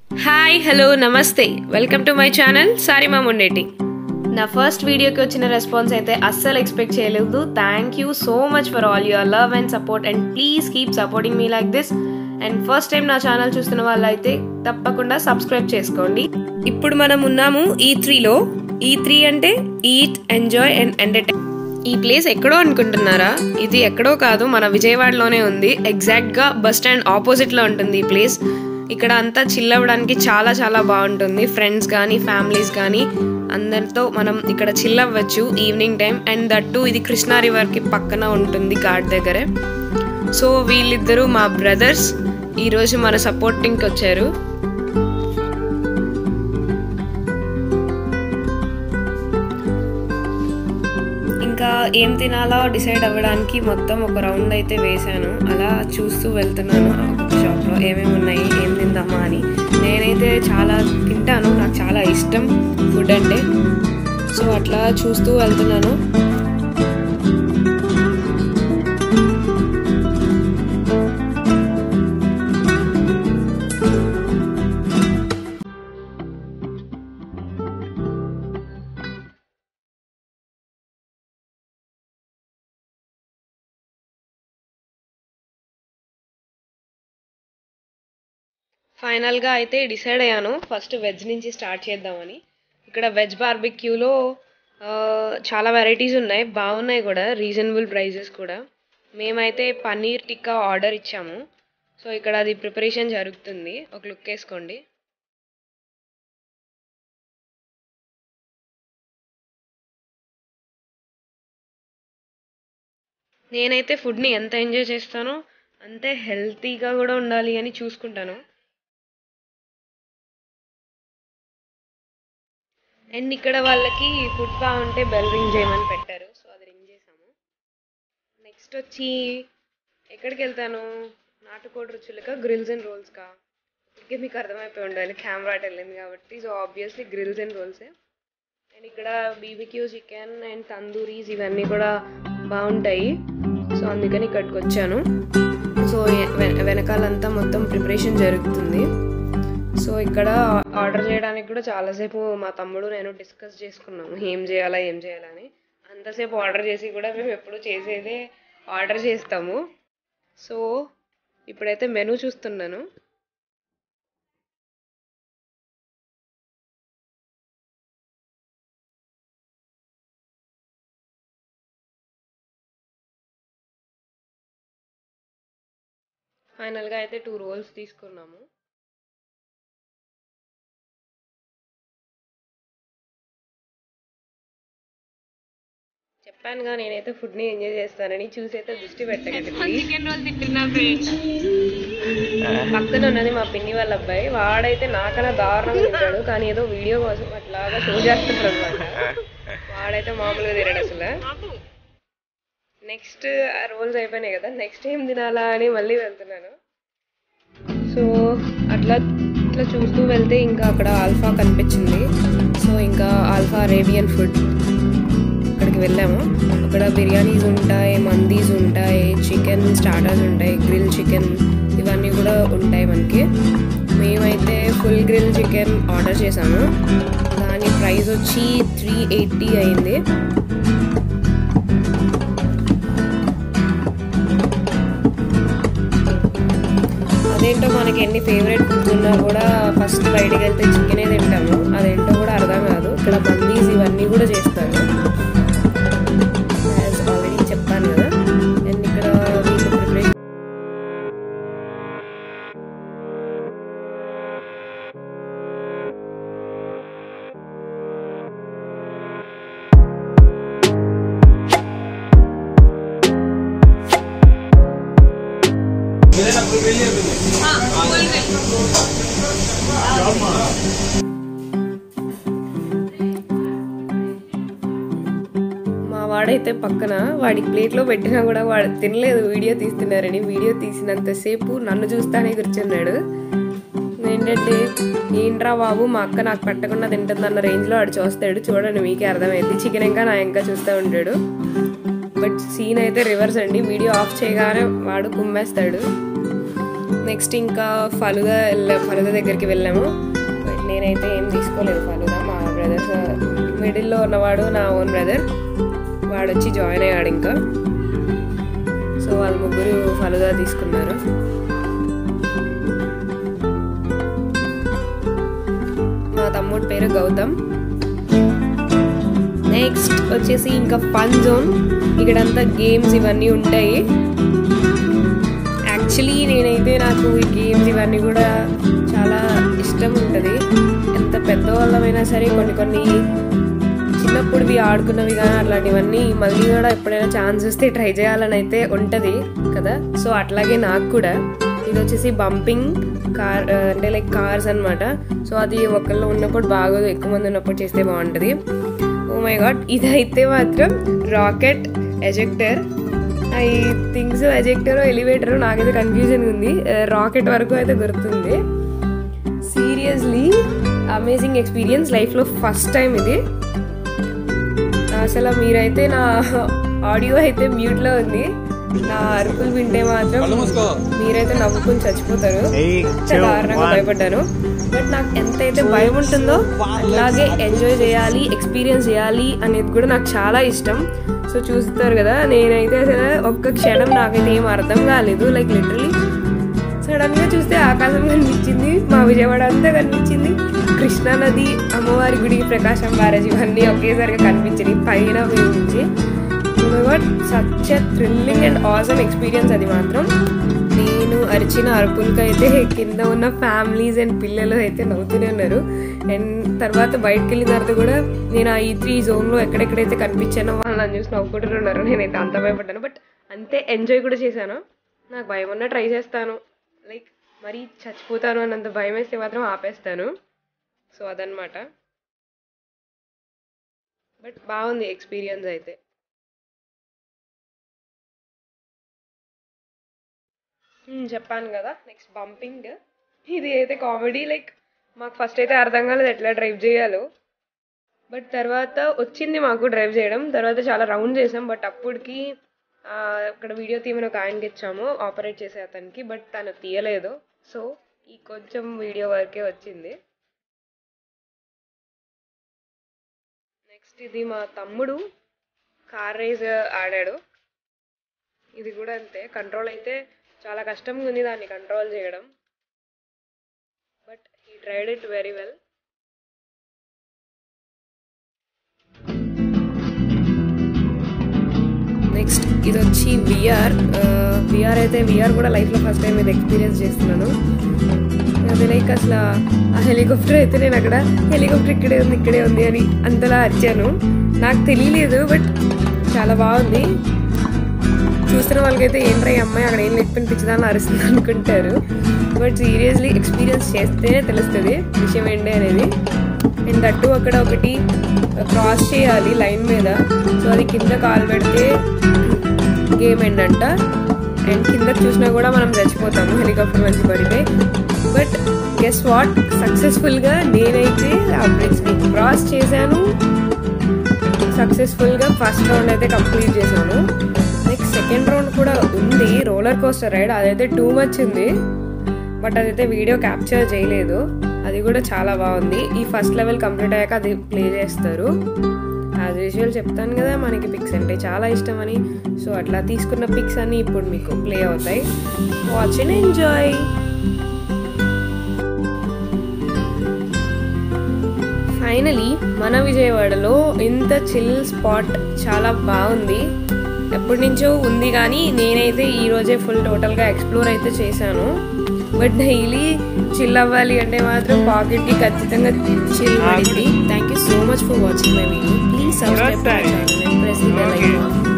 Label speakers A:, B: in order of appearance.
A: hi hello నమస్తే welcome to my channel సారిమా ముండేటి నా ఫస్ట్ వీడియోకి వచ్చిన రెస్పాన్స్ అయితే అస్సలు ఎక్స్పెక్ట్ చేయలేదు thank you so much for all your love and support and please keep supporting మీ like this and first time నా ఛానల్ చూస్తున్న వాళ్ళైతే తప్పకుండా సబ్స్క్రైబ్ చేసుకోండి ఇప్పుడు మనం ఉన్నాము ఈ త్రీలో ఈ త్రీ అంటే ఈట్ ఎంజాయ్ అండ్ ఎంటర్టైన్ ఈ ప్లేస్ ఎక్కడో అనుకుంటున్నారా ఇది ఎక్కడో కాదు మన విజయవాడలోనే ఉంది ఎగ్జాక్ట్గా బస్ స్టాండ్ ఆపోజిట్లో ఉంటుంది ఈ ప్లేస్ ఇక్కడ అంతా చిల్ అవ్వడానికి చాలా చాలా బాగుంటుంది ఫ్రెండ్స్ కానీ ఫ్యామిలీస్ కానీ అందరితో మనం ఇక్కడ చిల్ అవ్వచ్చు ఈవినింగ్ టైం అండ్ దట్టు ఇది కృష్ణా రివర్కి పక్కన ఉంటుంది ఘాట్ దగ్గరే సో వీళ్ళిద్దరూ మా బ్రదర్స్ ఈరోజు మన సపోర్టింగ్కి వచ్చారు ఇంకా ఏం తినాలో డిసైడ్ అవ్వడానికి మొత్తం ఒక రౌండ్ అయితే వేశాను అలా చూస్తూ వెళ్తున్నాను షాప్లో ఏమేమి ఉన్నాయి ఏం తిందామా అని నేనైతే చాలా తింటాను నాకు చాలా ఇష్టం ఫుడ్ అంటే సో అట్లా చూస్తూ వెళ్తున్నాను ఫైనల్గా అయితే డిసైడ్ అయ్యాను ఫస్ట్ వెజ్ నుంచి స్టార్ట్ చేద్దామని ఇక్కడ వెజ్ బార్బిక్యూలో చాలా వెరైటీస్ ఉన్నాయి బాగున్నాయి కూడా రీజనబుల్ ప్రైజెస్ కూడా మేమైతే పన్నీర్ టిక్కా ఆర్డర్ ఇచ్చాము సో ఇక్కడ అది ప్రిపరేషన్ జరుగుతుంది ఒక లుక్ వేసుకోండి నేనైతే ఫుడ్ని ఎంత ఎంజాయ్ చేస్తానో అంతే హెల్తీగా కూడా ఉండాలి అని చూసుకుంటాను అండ్ ఇక్కడ వాళ్ళకి ఫుడ్ బాగుంటే బెల్ రింగ్ చేయమని పెట్టారు సో అది రింగ్ చేసాము నెక్స్ట్ వచ్చి ఎక్కడికి వెళ్తాను నాటుకోడి రుచులుగా గ్రిల్స్ అండ్ రోల్స్కా ఇప్పటికే మీకు అర్థమైపోయి ఉండాలి కెమెరా అటు వెళ్ళింది కాబట్టి సో ఆబ్వియస్లీ గ్రిల్స్ అండ్ రోల్సే అండ్ ఇక్కడ బీబీక్యూ చికెన్ అండ్ తందూరీస్ ఇవన్నీ కూడా బాగుంటాయి సో అందుకని ఇక్కడికి వచ్చాను సో వె- వెనకాలంతా మొత్తం ప్రిపరేషన్ జరుగుతుంది సో ఇక్కడ ఆర్డర్ చేయడానికి కూడా చాలాసేపు మా తమ్ముడు నేను డిస్కస్ చేసుకున్నాము ఏం చేయాలా ఏం చేయాలని అంతసేపు ఆర్డర్ చేసి కూడా మేము ఎప్పుడు చేసేదే ఆర్డర్ చేస్తాము సో ఇప్పుడైతే మెనూ చూస్తున్నాను ఫైనల్గా అయితే టూ రోల్స్ తీసుకున్నాము చెప్పానుగా నేనైతే ఫుడ్ని ఎంజాయ్ చేస్తానని చూసి అయితే దృష్టి పెట్టకండి ప్లీజ్
B: చికెన్ రోల్ తింటున్నా ఫ్రెండ్స్
A: పక్కన ఉన్నది మా పిన్ని వాళ్ళ అబ్బాయి వాడైతే నాకన్నా దారుణంగా తింటాడు కానీ ఏదో వీడియో కోసం అట్లాగా షో చేస్తుంటాడు అనమాట వాడైతే మామూలుగా తినడు అసలు నెక్స్ట్ ఆ రోల్స్ అయిపోయినాయి కదా నెక్స్ట్ ఏం తినాలా అని మళ్ళీ వెళ్తున్నాను సో అట్లా ఇట్లా చూస్తూ వెళ్తే ఇంకా అక్కడ ఆల్ఫా కనిపించింది సో ఇంకా ఆల్ఫా అరేబియన్ ఫుడ్ అక్కడికి వెళ్ళాము అక్కడ బిర్యానీస్ ఉంటాయి మందీస్ ఉంటాయి చికెన్ స్టార్టర్స్ ఉంటాయి గ్రిల్ చికెన్ ఇవన్నీ కూడా ఉంటాయి మనకి మేమైతే ఫుల్ గ్రిల్ చికెన్ ఆర్డర్ చేసాము దాని ప్రైస్ వచ్చి త్రీ ఎయిటీ అయింది అదేంటో మనకి ఎన్ని ఫేవరెట్ ఫుడ్స్ ఉన్నా కూడా ఫస్ట్ బయటికి వెళ్తే చికెనే తింటాము అదేంటో కూడా అర్థం కాదు ఇక్కడ మందీస్ ఇవన్నీ కూడా చేస్తారు ఆల్రెడీ చెప్పాను కదా అండ్ ఇక్కడ వీళ్ళు ప్రిపరేషన్ మా వాడైతే పక్కన వాడి ప్లేట్లో పెట్టినా కూడా వాడు తినలేదు వీడియో తీస్తున్నారని వీడియో తీసినంతసేపు నన్ను చూస్తానే కూర్చున్నాడు ఏంటంటే ఏంట్రా బాబు మా అక్క నాకు పెట్టకుండా తింటుంది అన్న రేంజ్లో వాడు చూస్తాడు చూడండి మీకే అర్థమైంది చికెన్ ఇంకా నా ఇంకా చూస్తూ ఉంటాడు బట్ సీన్ అయితే రివర్స్ అండి వీడియో ఆఫ్ చేయగానే వాడు కుమ్మేస్తాడు నెక్స్ట్ ఇంకా ఫలుదా వెళ్ళా ఫలుదా దగ్గరికి వెళ్ళాము బట్ నేనైతే ఏం తీసుకోలేదు ఫలుదా మా బ్రదర్స్ మిడిల్లో ఉన్నవాడు నా ఓన్ బ్రదర్ వాడు వచ్చి జాయిన్ అయ్యాడు ఇంకా సో వాళ్ళు ముగ్గురు ఫలుదా తీసుకున్నారు మా తమ్ముడు పేరు గౌతమ్ నెక్స్ట్ వచ్చేసి ఇంకా ఫన్ జోన్ ఇక్కడంతా గేమ్స్ ఇవన్నీ ఉంటాయి యాక్చువల్లీ నేనైతే నాకు ఈ గేమ్స్ ఇవన్నీ కూడా చాలా ఇష్టం ఉంటుంది ఎంత పెద్దవాళ్ళమైనా సరే కొన్ని కొన్ని చిన్నప్పుడువి ఆడుకున్నవి కానీ అట్లాంటివన్నీ మళ్ళీ కూడా ఎప్పుడైనా ఛాన్స్ వస్తే ట్రై చేయాలని అయితే ఉంటుంది కదా సో అట్లాగే నాకు కూడా ఇది వచ్చేసి బంపింగ్ కార్ అంటే లైక్ కార్స్ అనమాట సో అది ఒకళ్ళు ఉన్నప్పుడు బాగోదు ఎక్కువ మంది ఉన్నప్పుడు చేస్తే బాగుంటుంది ఓ మై గాడ్ ఇదైతే మాత్రం rocket ejector I things ejector elevator నాకైతే కన్ఫ్యూజన్ ఉంది రాకెట్ వరకు అయితే గుర్తుంది సీరియస్లీ అమేజింగ్ ఎక్స్పీరియన్స్ లైఫ్లో ఫస్ట్ టైం ఇది అసలు మీరైతే నా ఆడియో అయితే మ్యూట్లో ఉంది నా అరుపులు వింటే మాత్రం మీరైతే నవ్వుకుని చచ్చిపోతారు చాలా దారుణంగా భయపడ్డాను బట్ నాకు ఎంతైతే భయం ఉంటుందో అలాగే ఎంజాయ్ చేయాలి ఎక్స్పీరియన్స్ చేయాలి అనేది కూడా నాకు చాలా ఇష్టం సో చూస్తారు కదా నేనైతే అసలు ఒక్క క్షణం నాకైతే ఏం అర్థం కాలేదు లైక్ లిటరలీ సడన్ గా చూస్తే ఆకాశం కనిపించింది మా విజయవాడ అంతా కనిపించింది కృష్ణా నది అమ్మవారి గుడి ప్రకాశం బ్యారేజ్ ఇవన్నీ ఒకేసారిగా కనిపించినాయి పైన నుంచి but such thrilling and awesome experience అది మాత్రం నేను అరిచిన అరుపులకి అయితే కింద ఉన్న ఫ్యామిలీస్ అండ్ పిల్లలు అయితే నవ్వుతూనే ఉన్నారు అండ్ తర్వాత బయటకు వెళ్ళిన తర్వాత కూడా నేను ఆ ఈ త్రీ జోన్లో ఎక్కడెక్కడైతే కనిపించానో వాళ్ళని చూసి నవ్వుకుంటూ ఉన్నారు నేనైతే అంత భయపడ్డాను బట్ అంతే ఎంజాయ్ కూడా చేశాను నాకు భయం ఉన్నా ట్రై చేస్తాను లైక్ మరీ చచ్చిపోతాను అన్నంత భయం వేస్తే మాత్రం ఆపేస్తాను సో అదనమాట బట్ బాగుంది ఎక్స్పీరియన్స్ అయితే మ్మ్, చెప్పాను కదా నెక్స్ట్ బంపింగ్ ఇది అయితే కామెడీ లైక్ మాకు ఫస్ట్ అయితే అర్థం కాలేదు ఎట్లా డ్రైవ్ చేయాలో బట్ తర్వాత వచ్చింది మాకు డ్రైవ్ చేయడం తర్వాత చాలా రౌండ్ చేసాం బట్ అప్పటికి ఆ, అక్కడ వీడియో తీయమని ఒక ఆయనకి ఇచ్చాము ఆపరేట్ చేసే అతనికి బట్ తను తీయలేదు సో ఈ కొంచెం వీడియో వరకే వచ్చింది నెక్స్ట్ ఇది మా తమ్ముడు కార్ రేస్ ఆడాడు ఇది కూడా అంతే కంట్రోల్ అయితే చాలా కష్టంగా ఉంది దాన్ని కంట్రోల్ చేయడం but he tried it very well next ఇది వచ్చి విఆర్ విఆర్ అయితే విఆర్ కూడా లైఫ్లో ఫస్ట్ టైం ఇది ఎక్స్పీరియన్స్ చేస్తున్నాను అది లైక్ అసలు ఆ హెలికాప్టర్ అయితే నేను అక్కడ హెలికాప్టర్ ఇక్కడే ఉంది ఇక్కడే ఉంది అని అంతలా అరిచాను నాకు తెలియలేదు బట్ చాలా బాగుంది చూస్తున్న వాళ్ళకైతే ఏంట్రా ఈ అమ్మాయి అక్కడ ఏం లేకపోయిన పిచ్చిదాన్ని అరుస్తుంది అనుకుంటారు బట్ సీరియస్లీ ఎక్స్పీరియన్స్ చేస్తేనే తెలుస్తుంది విషయం ఏంటి అనేది అండ్ దట్టు అక్కడ ఒకటి క్రాస్ చేయాలి లైన్ మీద సో అది కింద కాలు పెడితే గేమ్ ఏంటంట అండ్ కింద చూసినా కూడా మనం చచ్చిపోతాము హెలికాప్టర్ నుంచి పడితే బట్ గెస్ వాట్ సక్సెస్ఫుల్గా నేనైతే ఆ బ్రిడ్జ్ని క్రాస్ చేశాను సక్సెస్ఫుల్గా ఫస్ట్ రౌండ్ అయితే కంప్లీట్ చేశాను నెక్స్ట్ సెకండ్ రౌండ్ కూడా ఉంది రోలర్ కోస్టర్ రైడ్ అదైతే టూ మచ్ ఉంది బట్ అదైతే వీడియో క్యాప్చర్ చేయలేదు అది కూడా చాలా బాగుంది ఈ ఫస్ట్ లెవెల్ కంప్లీట్ అయ్యాక అది ప్లే చేస్తారు యాజ్ యూజువల్ చెప్తాను కదా మనకి పిక్స్ అంటే చాలా ఇష్టం అని సో అట్లా తీసుకున్న పిక్స్ అన్ని ఇప్పుడు మీకు ప్లే అవుతాయి వాచ్ అండ్ ఎంజాయ్ ఫైనలీ మన విజయవాడలో ఇంత చిల్ స్పాట్ చాలా బాగుంది ఎప్పటి నుంచో ఉంది కానీ నేనైతే ఈ రోజే ఫుల్ టోటల్గా ఎక్స్ప్లోర్ అయితే చేశాను బట్ డైలీ చిల్ అవ్వాలి అంటే మాత్రం పాకెట్కి ఖచ్చితంగా చిల్ పడింది thank you so much for watching my video please subscribe to my channel and press the bell icon